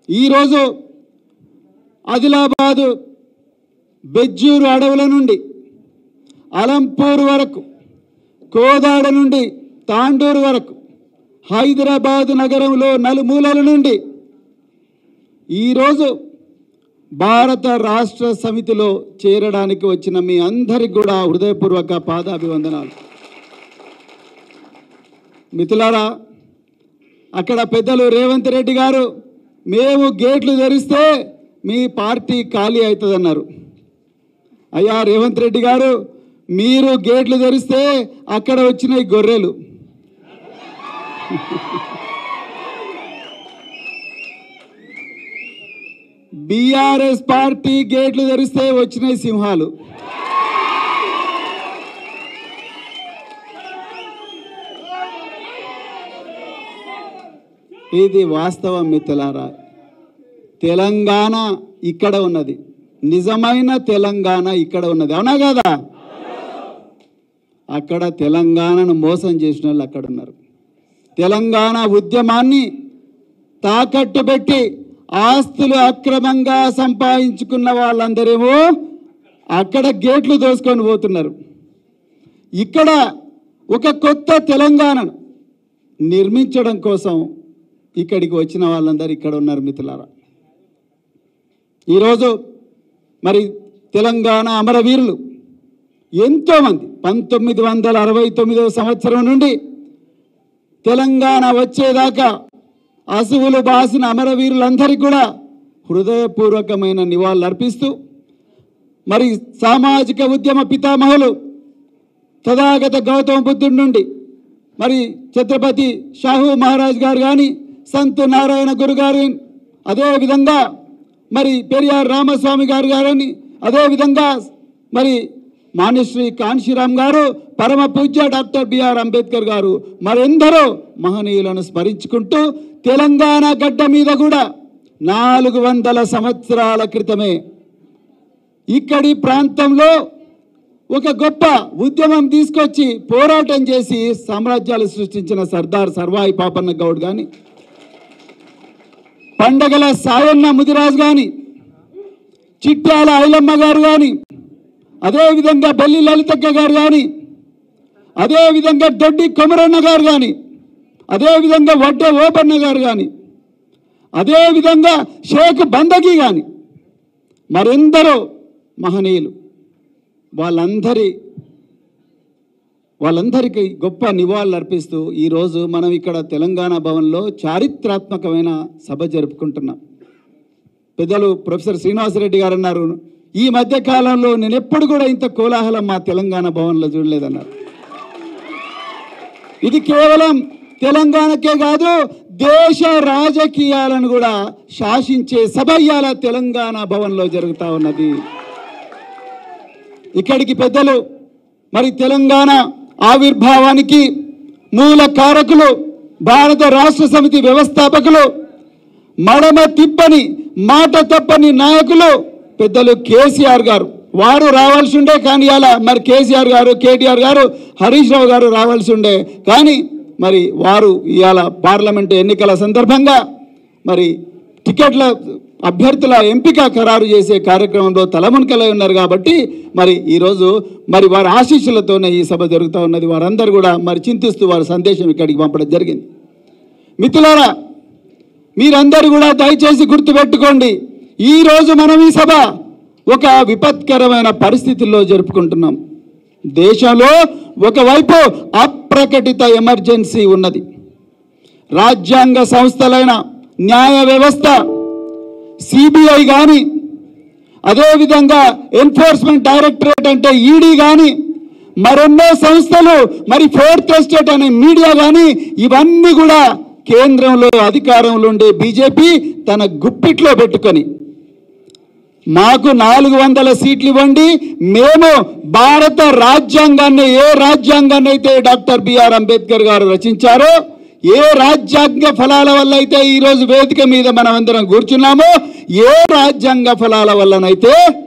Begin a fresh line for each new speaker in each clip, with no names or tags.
ఈరోజు ఆదిలాబాదు బెజ్జూరు అడవుల నుండి అలంపూర్ వరకు కోదాడ నుండి తాండూరు వరకు హైదరాబాద్ నగరంలో నలుమూలల నుండి ఈరోజు భారత రాష్ట్ర సమితిలో చేరడానికి వచ్చిన మీ అందరికి కూడా హృదయపూర్వక పాదాభివందనాలు మిత్రులారా అక్కడ పెద్దలు రేవంత్ రెడ్డి గారు మేము గేట్లు తెరిస్తే మీ పార్టీ ఖాళీ అవుతుందన్నారు అయ్యా రేవంత్ రెడ్డి గారు మీరు గేట్లు తెరిస్తే అక్కడ వచ్చినాయి గొర్రెలు బీఆర్ఎస్ పార్టీ గేట్లు తెరిస్తే వచ్చినాయి సింహాలు ఇది వాస్తవం మిత్రులారా తెలంగాణ ఇక్కడ ఉన్నది నిజమైన తెలంగాణ ఇక్కడ ఉన్నది అవునా కదా అక్కడ తెలంగాణను మోసం చేసిన వాళ్ళు అక్కడ ఉన్నారు తెలంగాణ ఉద్యమాన్ని తాకట్టు పెట్టి ఆస్తులు అక్రమంగా సంపాదించుకున్న వాళ్ళందరేమో అక్కడ గేట్లు దోసుకొని పోతున్నారు ఇక్కడ ఒక కొత్త తెలంగాణను నిర్మించడం కోసం ఇక్కడికి వచ్చిన వాళ్ళందరూ ఇక్కడ ఉన్నారు మిత్రులారా ఈరోజు మరి తెలంగాణ అమరవీరులు ఎంతోమంది పంతొమ్మిది వందల అరవై తొమ్మిదవ సంవత్సరం నుండి తెలంగాణ వచ్చేదాకా అసువులు బాసిన అమరవీరులందరికీ కూడా హృదయపూర్వకమైన నివాళులు అర్పిస్తూ మరి సామాజిక ఉద్యమ పితామహులు తథాగత గౌతమ బుద్ధుడి నుండి మరి ఛత్రపతి షాహు మహారాజ్ గారు కానీ సంత్ నారాయణ గురు గారు అదేవిధంగా మరి పెరియార్ రామస్వామి గారు గారని అదేవిధంగా మరి మాన్యశ్రీ కాన్షీరామ్ గారు పరమ పూజ్య డాక్టర్ బిఆర్ అంబేద్కర్ గారు మరెందరో మహనీయులను స్మరించుకుంటూ తెలంగాణ గడ్డ మీద కూడా నాలుగు వందల సంవత్సరాల క్రితమే ఇక్కడి ప్రాంతంలో ఒక గొప్ప ఉద్యమం తీసుకొచ్చి పోరాటం చేసి సామ్రాజ్యాలు సృష్టించిన సర్దార్ సర్వాయి పాపన్న గౌడ్ కానీ పండగల సాయన్న ముదిరాజు కానీ చిట్యాల ఐలమ్మ గారు కానీ అదేవిధంగా బల్లి లలితక్క గారు కానీ అదేవిధంగా దొడ్డి కొమరన్న గారు కానీ అదేవిధంగా వడ్డే ఓపన్న గారు కానీ అదేవిధంగా షేక్ బందగి కానీ మరెందరో మహనీయులు వాళ్ళందరి వాళ్ళందరికీ గొప్ప నివాళులు అర్పిస్తూ ఈరోజు మనం ఇక్కడ తెలంగాణ భవన్లో చారిత్రాత్మకమైన సభ జరుపుకుంటున్నాం పెద్దలు ప్రొఫెసర్ శ్రీనివాసరెడ్డి గారు అన్నారు ఈ మధ్య కాలంలో నేను ఎప్పుడు కూడా ఇంత కోలాహలం మా తెలంగాణ భవన్లో చూడలేదన్నారు ఇది కేవలం తెలంగాణకే కాదు దేశ రాజకీయాలను కూడా శాసించే సభ ఇవాళ తెలంగాణ భవన్లో జరుగుతూ ఉన్నది ఇక్కడికి పెద్దలు మరి తెలంగాణ ఆవిర్భావానికి మూల కారకులు భారత రాష్ట్ర సమితి వ్యవస్థాపకులు మడమ తిప్పని మాట తప్పని నాయకులు పెద్దలు కేసీఆర్ గారు వారు రావాల్సి ఉండే కానీ అలా మరి కేసీఆర్ గారు కేటీఆర్ గారు హరీష్ రావు గారు రావాల్సి ఉండే కానీ మరి వారు ఇవాళ పార్లమెంటు ఎన్నికల సందర్భంగా మరి టికెట్ల అభ్యర్థుల ఎంపిక ఖరారు చేసే కార్యక్రమంలో తలమునకలై ఉన్నారు కాబట్టి మరి ఈరోజు మరి వారి ఆశీస్సులతోనే ఈ సభ జరుగుతూ ఉన్నది వారందరూ కూడా మరి చింతిస్తూ వారి సందేశం ఇక్కడికి పంపడం జరిగింది మిత్రులారా మీరందరూ కూడా దయచేసి గుర్తుపెట్టుకోండి ఈ రోజు మనం ఈ సభ ఒక విపత్కరమైన పరిస్థితుల్లో జరుపుకుంటున్నాం దేశంలో ఒకవైపు అప్రకటిత ఎమర్జెన్సీ ఉన్నది రాజ్యాంగ సంస్థలైన న్యాయ వ్యవస్థ సిబిఐ కానీ అదేవిధంగా ఎన్ఫోర్స్మెంట్ డైరెక్టరేట్ అంటే ఈడీ కానీ మరెన్నో సంస్థలు మరి ఫోర్త్ ఎస్టేట్ అనే మీడియా కానీ ఇవన్నీ కూడా కేంద్రంలో అధికారంలో ఉండే బీజేపీ తన గుప్పిట్లో పెట్టుకొని మాకు నాలుగు వందల సీట్లు ఇవ్వండి మేము భారత రాజ్యాంగాన్ని ఏ రాజ్యాంగాన్ని అయితే డాక్టర్ బిఆర్ అంబేద్కర్ గారు రచించారో ఏ రాజ్యాంగ ఫలాల వల్ల అయితే ఈరోజు వేదిక మీద మనం అందరం కూర్చున్నామో ఏ రాజ్యాంగ ఫలాల వల్లనైతే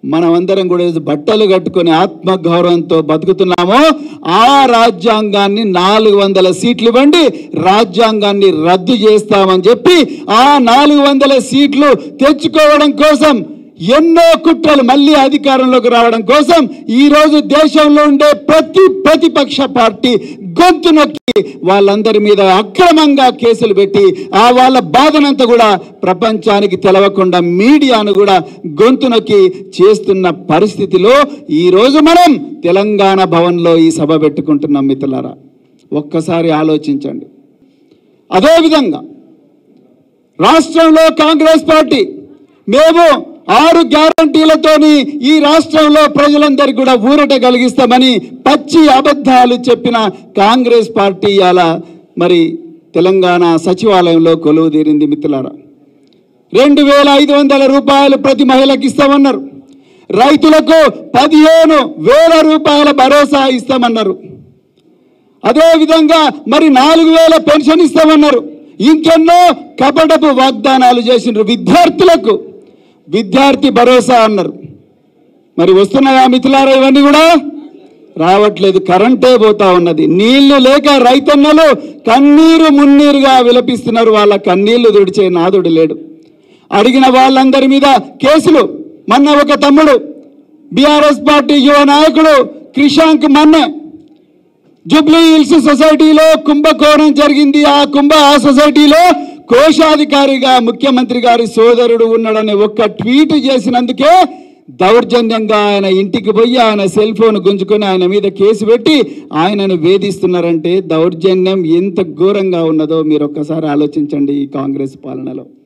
మనమందరం కూడా బట్టలు కట్టుకొని ఆత్మగౌరవంతో బతుకుతున్నామో ఆ రాజ్యాంగాన్ని నాలుగు వందల సీట్లు ఇవ్వండి రాజ్యాంగాన్ని రద్దు చేస్తామని చెప్పి ఆ నాలుగు వందల సీట్లు తెచ్చుకోవడం కోసం ఎన్నో కుట్రలు మళ్ళీ అధికారంలోకి రావడం కోసం ఈ రోజు దేశంలో ఉండే ప్రతి ప్రతిపక్ష పార్టీ గొంతు నొక్కి వాళ్ళందరి మీద అక్రమంగా కేసులు పెట్టి ఆ వాళ్ళ బాధనంతా కూడా ప్రపంచానికి తెలవకుండా మీడియాను కూడా గొంతు నొక్కి చేస్తున్న పరిస్థితిలో ఈ రోజు మనం తెలంగాణ భవన్లో ఈ సభ పెట్టుకుంటున్నాం మిత్రులారా ఒక్కసారి ఆలోచించండి అదేవిధంగా రాష్ట్రంలో కాంగ్రెస్ పార్టీ మేము ఆరు గ్యారంటీలతోని ఈ రాష్ట్రంలో ప్రజలందరికీ కూడా ఊరట కలిగిస్తామని పచ్చి అబద్ధాలు చెప్పిన కాంగ్రెస్ పార్టీ అలా మరి తెలంగాణ సచివాలయంలో కొలువు తీరింది మిత్రులారా రెండు వేల ఐదు వందల రూపాయలు ప్రతి మహిళకి ఇస్తామన్నారు రైతులకు పదిహేను వేల రూపాయల భరోసా ఇస్తామన్నారు అదే విధంగా మరి నాలుగు వేల పెన్షన్ ఇస్తామన్నారు ఇంకెన్నో కపటపు వాగ్దానాలు చేసిండ్రు విద్యార్థులకు విద్యార్థి భరోసా అన్నారు మరి వస్తున్నాయా మిత్రులారా ఇవన్నీ కూడా రావట్లేదు కరెంటే పోతా ఉన్నది నీళ్లు లేక రైతన్నలు కన్నీరు మున్నీరుగా విలపిస్తున్నారు వాళ్ళ కన్నీళ్లు తుడిచే నాదుడు లేడు అడిగిన వాళ్ళందరి మీద కేసులు మొన్న ఒక తమ్ముడు బీఆర్ఎస్ పార్టీ యువ నాయకుడు క్రిషాంక్ మన్నె జూబ్లీ హిల్స్ సొసైటీలో కుంభకోణం జరిగింది ఆ కుంభ ఆ సొసైటీలో కోశాధికారిగా ముఖ్యమంత్రి గారి సోదరుడు ఉన్నాడని ఒక్క ట్వీట్ చేసినందుకే దౌర్జన్యంగా ఆయన ఇంటికి పోయి ఆయన సెల్ ఫోన్ గుంజుకొని ఆయన మీద కేసు పెట్టి ఆయనను వేధిస్తున్నారంటే దౌర్జన్యం ఎంత ఘోరంగా ఉన్నదో మీరు ఒక్కసారి ఆలోచించండి ఈ కాంగ్రెస్ పాలనలో